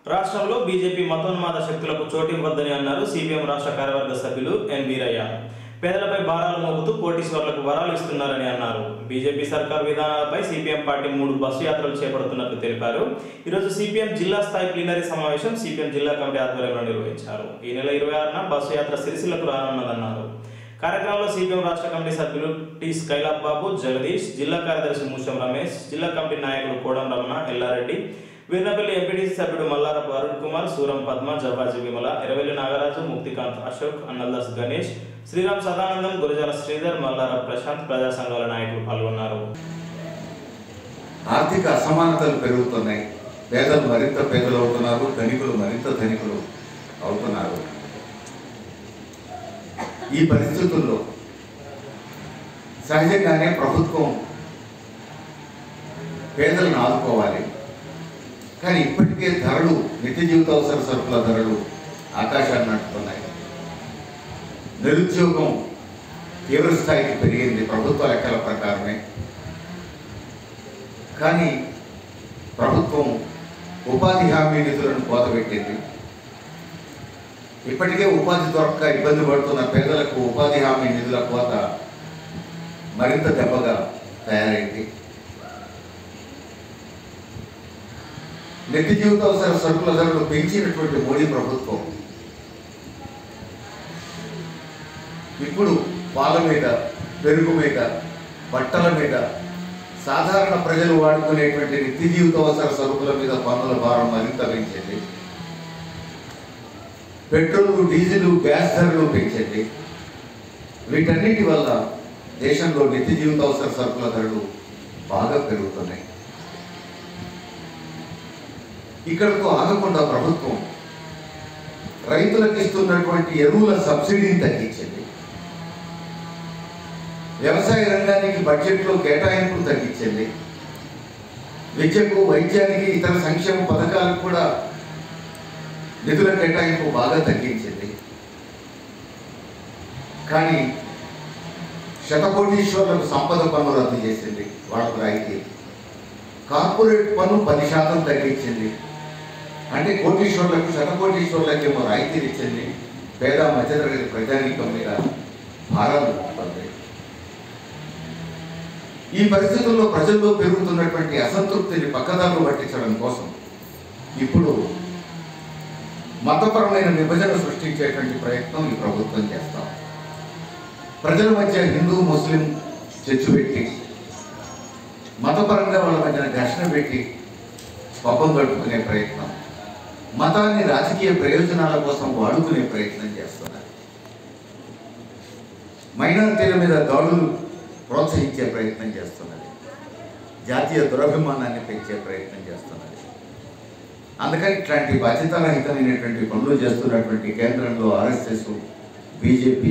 రాష్ట్రంలో బీజేపీ మతోన్మాద శక్తులకు చోటివ్వద్దని అన్నారు సిపిఎం రాష్ట్ర కార్యవర్గ సభ్యులు ఎన్ వీరయ్య పేదలపై భారాలు మోపుతూ కోటీశ్వర్లకు వరాలు ఇస్తున్నారని అన్నారు బీజేపీ సర్కార్ విధానాలపై సిపిఎం పార్టీ మూడు బస్సు యాత్రలు చేపడుతున్నట్లు తెలిపారు ఈరోజు సిపిఎం జిల్లా స్థాయి ప్లీనరీ సమావేశం సిపిఎం జిల్లా కమిటీ ఆధ్వర్యంలో నిర్వహించారు ఈ నెల ఇరవై ఆరున బస్సు యాత్ర సిరిసిల్లకు రానున్నదన్నారు కార్యక్రమంలో సిపిఎం రాష్ట్ర కమిటీ సభ్యులు టి స్కైలాబ్ బాబు జగదీష్ జిల్లా కార్యదర్శి మూషం రమేష్ జిల్లా కమిటీ నాయకులు కోడం రమణ ఎల్లారెడ్డి వీర్నపల్లి ఎంపీటీసీ సభ్యుడు మల్లారపు అరుణ్ కుమార్ సూరం పద్మ జవాజీ విమల ఎరవెల్లి నాగరాజు ముక్తికాంత్ అశోక్ అన్నల్దాస్ గణేష్ శ్రీరామ్ సదానందం గురజాల శ్రీధర్ మల్లారపు ప్రశాంత్ ప్రజా సంఘాల నాయకులు పాల్గొన్నారు ఆర్థిక అసమానతలు పెరుగుతున్నాయి పేదలు మరింత పేదలు అవుతున్నారు ధనికులు మరింత ధనికులు అవుతున్నారు ఈ పరిస్థితుల్లో సహజంగానే ప్రభుత్వం పేదలను ఆదుకోవాలి కానీ ఇప్పటికే ధరలు నిత్య జీవితావసర సరుకుల ధరలు ఆకాశాన్ని నట్టుతున్నాయి నిరుద్యోగం తీవ్ర స్థాయికి పెరిగింది ప్రభుత్వ లెక్కల ప్రకారమే కానీ ప్రభుత్వం ఉపాధి హామీ నిధులను కోతపెట్టింది ఇప్పటికే ఉపాధి దొరక్క ఇబ్బంది పడుతున్న పేదలకు ఉపాధి హామీ నిధుల కోత మరింత దెబ్బగా తయారైంది నిత్య జీవితావసర సరుకుల ధరలు పెంచినటువంటి మోడీ ప్రభుత్వం ఇప్పుడు పాల మీద పెరుగు మీద బట్టల మీద సాధారణ ప్రజలు వాడుకునేటువంటి నిత్య జీవితావసర సరుకుల మీద పన్నుల భారం మరింత పెంచింది పెట్రోల్ డీజిల్ గ్యాస్ ధరలు పెంచింది వీటన్నిటి వల్ల దేశంలో నిత్య జీవితావసర సరుకుల ధరలు బాగా పెరుగుతున్నాయి ఇక్కడతో ఆగకుండా ప్రభుత్వం రైతులకు ఇస్తున్నటువంటి ఎరువుల సబ్సిడీని తగ్గించింది వ్యవసాయ రంగానికి బడ్జెట్లో కేటాయింపులు తగ్గించింది విద్యకు వైద్యానికి ఇతర సంక్షేమ పథకాలకు కూడా నిధుల కేటాయింపు బాగా తగ్గించింది కానీ శతకోటీశ్వర్లకు సంపద పన్ను రద్దు చేసింది వాళ్ళకు రాయితీ కార్పొరేట్ పన్ను పది శాతం తగ్గించింది అంటే కోటీశ్వర్లకు శతకోటీశ్వర్లకు ఏమో రాయితీలు ఇచ్చింది పేద మధ్యతరగతి ప్రజానీకం మీద భారాలు మోపుతుంది ఈ పరిస్థితుల్లో ప్రజల్లో పెరుగుతున్నటువంటి అసంతృప్తిని పక్కదారులు పట్టించడం కోసం ఇప్పుడు మతపరమైన విభజన సృష్టించేటువంటి ప్రయత్నం ఈ ప్రభుత్వం చేస్తాం ప్రజల మధ్య హిందూ ముస్లిం చర్చు పెట్టి మతపరంగా వాళ్ళ మధ్యన ఘర్షణ పెట్టి పబ్బం గడుపుకునే ప్రయత్నం మతాన్ని రాజకీయ ప్రయోజనాల కోసం వాడుకునే ప్రయత్నం చేస్తున్నారు మైనారిటీల మీద దాడులు ప్రోత్సహించే ప్రయత్నం చేస్తున్నది జాతీయ దురభిమానాన్ని పెంచే ప్రయత్నం చేస్తున్నది అందుకని ఇట్లాంటి బాధ్యతారహితమైనటువంటి పనులు చేస్తున్నటువంటి కేంద్రంలో ఆర్ఎస్ఎస్ బీజేపీ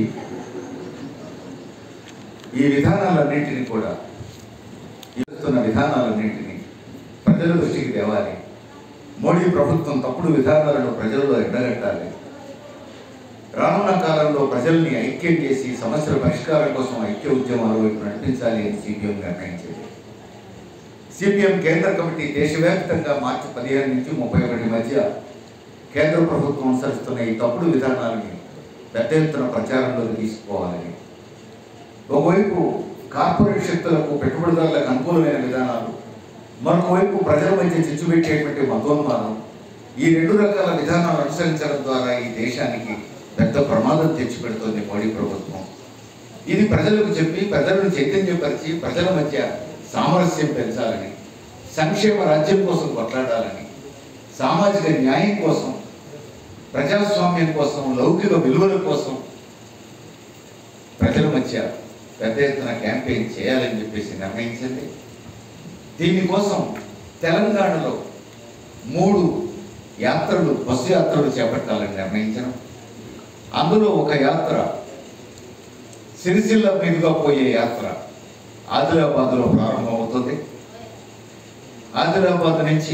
ఈ విధానాలన్నింటినీ కూడా చేస్తున్న విధానాలన్నింటినీ ప్రజల దృష్టికి తేవాలి మోడీ ప్రభుత్వం తప్పుడు విధానాలను ప్రజల్లో ఎండగట్టాలి రానున్న కాలంలో ప్రజల్ని ఐక్యం చేసి సమస్యల పరిష్కారం కోసం ఐక్య ఉద్యమాలు వైపు నడిపించాలి అని సిపిఎం నిర్ణయించింది సిపిఎం కేంద్ర కమిటీ దేశవ్యాప్తంగా మార్చి పదిహేను నుంచి ముప్పై ఒకటి మధ్య కేంద్ర ప్రభుత్వం అనుసరిస్తున్న ఈ తప్పుడు విధానాలని పెద్ద ఎత్తున ప్రచారంలోకి తీసుకోవాలని ఒకవైపు కార్పొరేట్ శక్తులకు పెట్టుబడిదారులకు అనుకూలమైన విధానాలు మరొకవైపు ప్రజల మధ్య చిచ్చు పెట్టేటువంటి మతోన్మానం ఈ రెండు రకాల విధానాలు అనుసరించడం ద్వారా ఈ దేశానికి పెద్ద ప్రమాదం తెచ్చిపెడుతోంది మోడీ ప్రభుత్వం ఇది ప్రజలకు చెప్పి ప్రజలను చైతన్యపరిచి ప్రజల మధ్య సామరస్యం పెంచాలని సంక్షేమ రాజ్యం కోసం కొట్లాడాలని సామాజిక న్యాయం కోసం ప్రజాస్వామ్యం కోసం లౌకిక విలువల కోసం ప్రజల మధ్య పెద్ద ఎత్తున క్యాంపెయిన్ చేయాలని చెప్పేసి నిర్ణయించింది దీనికోసం తెలంగాణలో మూడు యాత్రలు బస్సు యాత్రలు చేపట్టాలని నిర్ణయించడం అందులో ఒక యాత్ర సిరిసిల్ల మీదుగా పోయే యాత్ర ఆదిలాబాద్లో ప్రారంభమవుతుంది ఆదిలాబాద్ నుంచి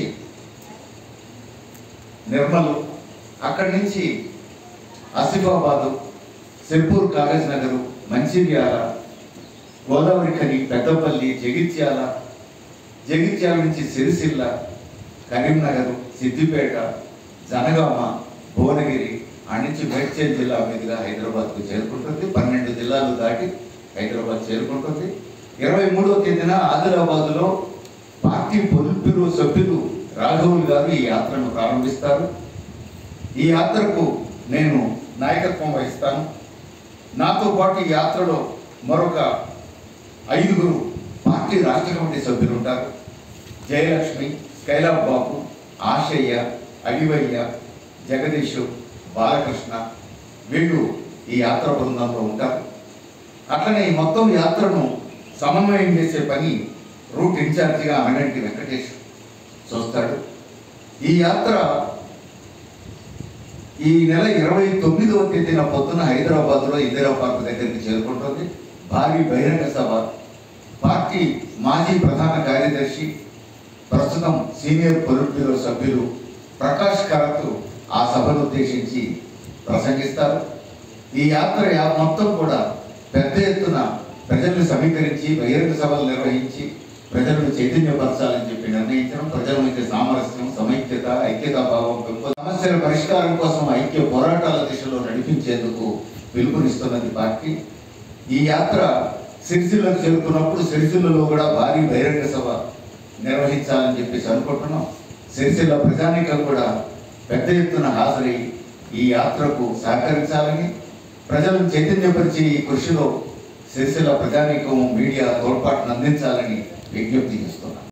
నిర్మల్ అక్కడి నుంచి ఆసిఫాబాదు సిర్పూర్ కాగజ్ నగరు మంచిర్యాల గోదావరి ఖని పెద్దపల్లి జగిత్యాల జగిత్యాల నుంచి సిరిసిల్ల కరీంనగర్ సిద్దిపేట జనగామ భువనగిరి ఆ నుంచి మేడ్చల్ జిల్లా మీదుగా హైదరాబాద్కు చేరుకుంటుంది పన్నెండు జిల్లాలు దాటి హైదరాబాద్ చేరుకుంటుంది ఇరవై మూడవ తేదీన ఆదిలాబాద్లో పార్టీ పొలిట్ సభ్యులు రాఘవులు గారు ఈ యాత్రను ప్రారంభిస్తారు ఈ యాత్రకు నేను నాయకత్వం వహిస్తాను నాతో పాటు ఈ యాత్రలో మరొక ఐదుగురు పార్టీ రాష్ట్ర కమిటీ సభ్యులు ఉంటారు జయలక్ష్మి కైలాబ్ బాబు ఆశయ్య అడివయ్య జగదీష్ బాలకృష్ణ వీళ్ళు ఈ యాత్ర బృందంలో ఉంటారు అట్లనే ఈ మొత్తం యాత్రను సమన్వయం చేసే పని రూట్ ఇన్ఛార్జిగా అమనంటి వెంకటేష్ చూస్తాడు ఈ యాత్ర ఈ నెల ఇరవై తొమ్మిదవ తేదీన పొద్దున హైదరాబాద్లో ఇందిరా పార్క్ దగ్గరికి చేరుకుంటుంది భారీ బహిరంగ సభ పార్టీ మాజీ ప్రధాన కార్యదర్శి ప్రస్తుతం సీనియర్ పొలిట్ బ్యూరో సభ్యులు ప్రకాష్ కరత్ ఆ సభను ఉద్దేశించి ప్రసంగిస్తారు ఈ యాత్ర యా- మొత్తం కూడా పెద్ద ఎత్తున ప్రజలను సమీకరించి బహిరంగ సభలు నిర్వహించి ప్రజలను చైతన్యపరచాలని చెప్పి నిర్ణయించడం ప్రజల మధ్య సామరస్యం సమైక్యత ఐక్యతా భావం పెంపు సమస్యల పరిష్కారం కోసం ఐక్య పోరాటాల దిశలో నడిపించేందుకు పిలుపునిస్తున్నది పార్టీ ఈ యాత్ర సిరిసిల్లకు చేరుకున్నప్పుడు సిరిసిల్లలో కూడా భారీ బహిరంగ సభ నిర్వహించాలని చెప్పేసి అనుకుంటున్నాం సిరిసిల్ల ప్రజానికం కూడా పెద్ద ఎత్తున హాజరై ఈ యాత్రకు సహకరించాలని ప్రజలను చైతన్యపరిచే ఈ కృషిలో సిరిసిల్ల ప్రజానీకం మీడియా తోడ్పాటును అందించాలని విజ్ఞప్తి చేస్తున్నాం